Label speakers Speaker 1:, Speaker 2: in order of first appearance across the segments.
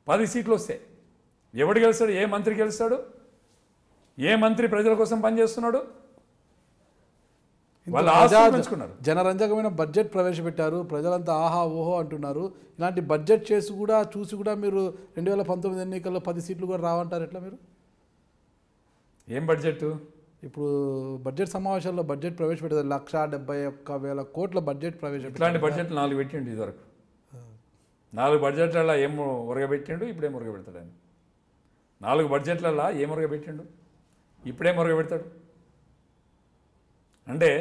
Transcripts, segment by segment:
Speaker 1: పది సీట్లు వస్తాయి ఎవడు గెలుస్తాడు ఏ మంత్రి గెలుస్తాడు ఏ మంత్రి ప్రజల కోసం పనిచేస్తున్నాడు
Speaker 2: ఇంత
Speaker 1: వాళ్ళు ఆస్తులు
Speaker 2: ప్రజా-
Speaker 1: పెంచుకున్నారు.
Speaker 2: జనరంజకమైన బడ్జెట్ ప్రవేశపెట్టారు ప్రజలంతా ఆహా ఓహో అంటున్నారు ఇలాంటి బడ్జెట్ చేసి కూడా చూసి కూడా మీరు రెండు వేల పంతొమ్మిది ఎన్నికల్లో పది సీట్లు కూడా రావంటారు ఎట్లా మీరు
Speaker 1: ఏం బడ్జెట్
Speaker 2: ఇప్పుడు బడ్జెట్ సమావేశాల్లో బడ్జెట్ ప్రవేశపెట్టారు లక్ష డెబ్బై ఒక్క వేల కోట్ల బడ్జెట్ ప్రవేశపెట్టారు
Speaker 1: ఇట్లాంటి బడ్జెట్ నాలుగు పెట్టిండు ఇదివరకు నాలుగు బడ్జెట్లలో ఏం ఉరగబెట్టిండు ఇప్పుడేం ఉరగబెడతాడు ఆయన నాలుగు బడ్జెట్లలో ఏం ఉరగబెట్టిండు ఇప్పుడేం ఉరగబెడతాడు అంటే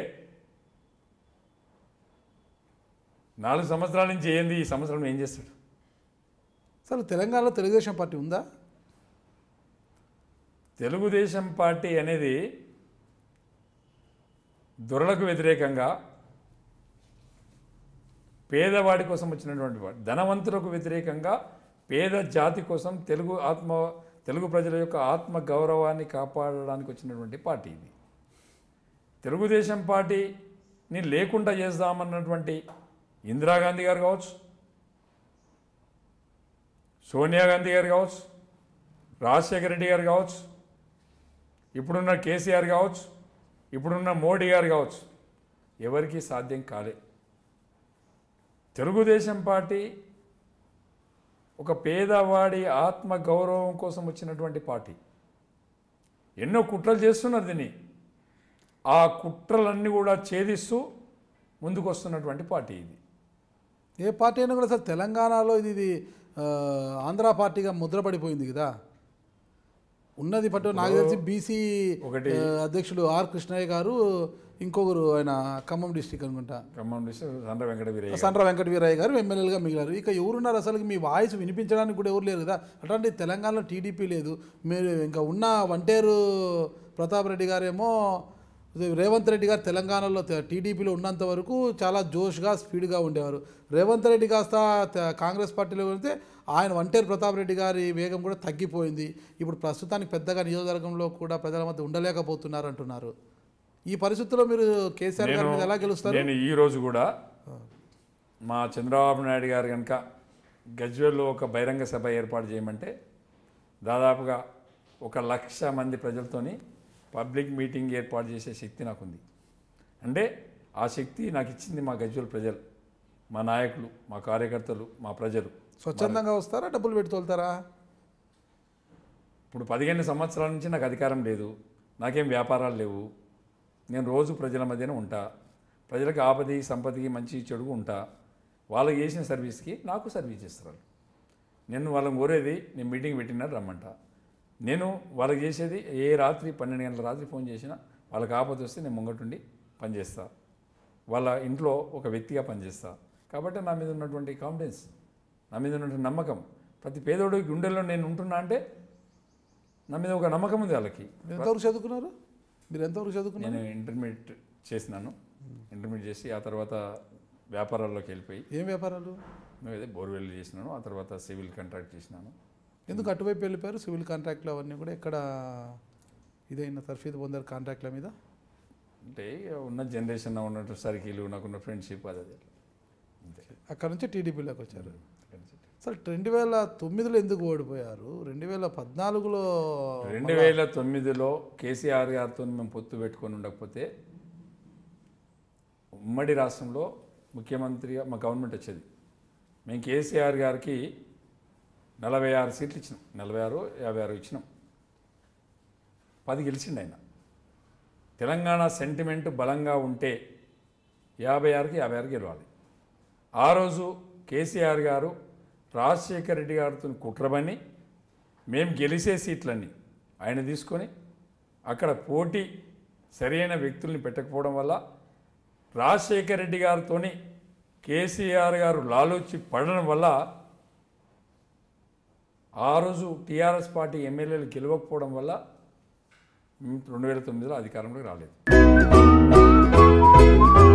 Speaker 1: నాలుగు సంవత్సరాల నుంచి ఏంది ఈ సంవత్సరం ఏం చేస్తాడు
Speaker 2: అసలు తెలంగాణలో తెలుగుదేశం పార్టీ ఉందా
Speaker 1: తెలుగుదేశం పార్టీ అనేది దొరలకు వ్యతిరేకంగా పేదవాడి కోసం వచ్చినటువంటి వాడు ధనవంతులకు వ్యతిరేకంగా పేద జాతి కోసం తెలుగు ఆత్మ తెలుగు ప్రజల యొక్క ఆత్మ గౌరవాన్ని కాపాడడానికి వచ్చినటువంటి పార్టీ ఇది తెలుగుదేశం పార్టీని లేకుండా చేద్దామన్నటువంటి ఇందిరాగాంధీ గారు కావచ్చు సోనియా గాంధీ గారు కావచ్చు రాజశేఖర రెడ్డి గారు కావచ్చు ఇప్పుడున్న కేసీఆర్ కావచ్చు ఇప్పుడున్న మోడీ గారు కావచ్చు ఎవరికీ సాధ్యం కాలే తెలుగుదేశం పార్టీ ఒక పేదవాడి ఆత్మ గౌరవం కోసం వచ్చినటువంటి పార్టీ ఎన్నో కుట్రలు చేస్తున్నారు దీన్ని ఆ కుట్రలన్నీ కూడా ఛేదిస్తూ ముందుకు వస్తున్నటువంటి పార్టీ ఇది
Speaker 2: ఏ పార్టీ అయినా కూడా అసలు తెలంగాణలో ఇది ఇది ఆ, ఆంధ్ర పార్టీగా ముద్రపడిపోయింది కదా ఉన్నది పట్టు నాకు తెలిసి బీసీ
Speaker 1: ఒకటి
Speaker 2: అధ్యక్షుడు ఆర్ కృష్ణయ్య గారు ఇంకొకరు ఆయన ఖమ్మం డిస్టిక్ అనుకుంటా
Speaker 1: ఖమ్మం డిస్ట్రిక్ట్ సండ్ర వెంకట వీరయ్య గారు.
Speaker 2: సండ్ర వెంకట వీరయ్య గారు ఎమ్మెల్యేలుగా మిగిలారు ఇక ఎవరున్నారు అసలు మీ వాయిస్ వినిపించడానికి కూడా ఎవరు లేరు కదా అట్లాంటి తెలంగాణలో టీడీపీ లేదు మీరు ఇంకా ఉన్న వంటేరు ప్రతాప్ రెడ్డి గారేమో రేవంత్ రెడ్డి గారు తెలంగాణలో తె- టీడీపీలో ఉన్నంత వరకు చాలా జోష్గా స్పీడ్గా ఉండేవారు రేవంత్ రెడ్డి కాస్త త- కాంగ్రెస్ పార్టీలో వెళ్తే ఆయన వంటేరు ప్రతాప్ రెడ్డి గారి వేగం కూడా తగ్గిపోయింది ఇప్పుడు ప్రస్తుతానికి పెద్దగా నియోజకవర్గంలో కూడా ప్రజల మధ్య ఉండలేకపోతున్నారు అంటున్నారు ఈ పరిస్థితుల్లో మీరు కేసీఆర్ గారి మీద ఎలా గెలుస్తారు
Speaker 1: నేను ఈ రోజు కూడా మా చంద్రబాబు నాయుడు గారు కనుక గజ్వేల్లో ఒక బహిరంగ సభ ఏర్పాటు చేయమంటే దాదాపుగా ఒక లక్ష మంది ప్రజలతోని పబ్లిక్ మీటింగ్ ఏర్పాటు చేసే శక్తి నాకుంది అంటే ఆ శక్తి నాకు ఇచ్చింది మా గజ్వేల్ ప్రజలు మా నాయకులు మా కార్యకర్తలు మా ప్రజలు
Speaker 2: స్వచ్ఛందంగా వస్తారా డబ్బులు పెట్టి తోలుతారా
Speaker 1: ఇప్పుడు పదిహేను సంవత్సరాల నుంచి నాకు అధికారం లేదు నాకేం వ్యాపారాలు లేవు నేను రోజు ప్రజల మధ్యన ఉంటా ప్రజలకు ఆపది సంపదకి మంచి చెడుగు ఉంటా వాళ్ళకి చేసిన సర్వీస్కి నాకు సర్వీస్ చేస్తారు నేను వాళ్ళని కోరేది నేను మీటింగ్ పెట్టినారు రమ్మంట నేను వాళ్ళకి చేసేది ఏ రాత్రి పన్నెండు గంటల రాత్రి ఫోన్ చేసినా వాళ్ళకి ఆపద వస్తే నేను ముంగటుండి పనిచేస్తా వాళ్ళ ఇంట్లో ఒక వ్యక్తిగా పనిచేస్తా కాబట్టి నా మీద ఉన్నటువంటి కాన్ఫిడెన్స్ నా మీద ఉన్నటువంటి నమ్మకం ప్రతి పేదోడి గుండెల్లో నేను ఉంటున్నా అంటే నా మీద ఒక నమ్మకం ఉంది వాళ్ళకి
Speaker 2: మీరు ఎంతవరకు చదువుకున్నారు మీరు ఎంతవరకు చదువుకున్నారు
Speaker 1: నేను ఇంటర్మీడియట్ చేసినాను ఇంటర్మీడియట్ చేసి ఆ తర్వాత వ్యాపారాల్లోకి వెళ్ళిపోయి
Speaker 2: ఏం వ్యాపారాలు
Speaker 1: నేను అదే బోర్వెల్ చేసినాను ఆ తర్వాత సివిల్ కాంట్రాక్ట్ చేసినాను
Speaker 2: ఎందుకు అటువైపు వెళ్ళిపోయారు సివిల్ కాంట్రాక్ట్లు అవన్నీ కూడా ఎక్కడ ఇదైన తర్ఫీదు పొందారు కాంట్రాక్ట్ల మీద
Speaker 1: అంటే ఉన్న జనరేషన్ ఉన్నట్టు సర్కిల్ నాకున్న ఫ్రెండ్షిప్ అది అది అంతే
Speaker 2: అక్కడ నుంచి టీడీపీలోకి వచ్చారు అసలు రెండు వేల తొమ్మిదిలో ఎందుకు ఓడిపోయారు రెండు వేల పద్నాలుగులో
Speaker 1: రెండు వేల తొమ్మిదిలో కేసీఆర్ గారితో మేము పొత్తు పెట్టుకొని ఉండకపోతే ఉమ్మడి రాష్ట్రంలో ముఖ్యమంత్రిగా మా గవర్నమెంట్ వచ్చేది మేము కేసీఆర్ గారికి నలభై ఆరు సీట్లు ఇచ్చినాం నలభై ఆరు యాభై ఆరు ఇచ్చినాం పది గెలిచిండు ఆయన తెలంగాణ సెంటిమెంట్ బలంగా ఉంటే యాభై ఆరుకి యాభై ఆరు గెలవాలి ఆ రోజు కేసీఆర్ గారు రాజశేఖర రెడ్డి గారితో కుట్రబని మేము గెలిచే సీట్లన్నీ ఆయన తీసుకొని అక్కడ పోటీ సరైన వ్యక్తుల్ని పెట్టకపోవడం వల్ల రాజశేఖర రెడ్డి గారితోని కేసీఆర్ గారు లాలోచి పడడం వల్ల ఆ రోజు టీఆర్ఎస్ పార్టీ ఎమ్మెల్యేలు గెలవకపోవడం వల్ల మేము రెండు వేల తొమ్మిదిలో అధికారంలోకి రాలేదు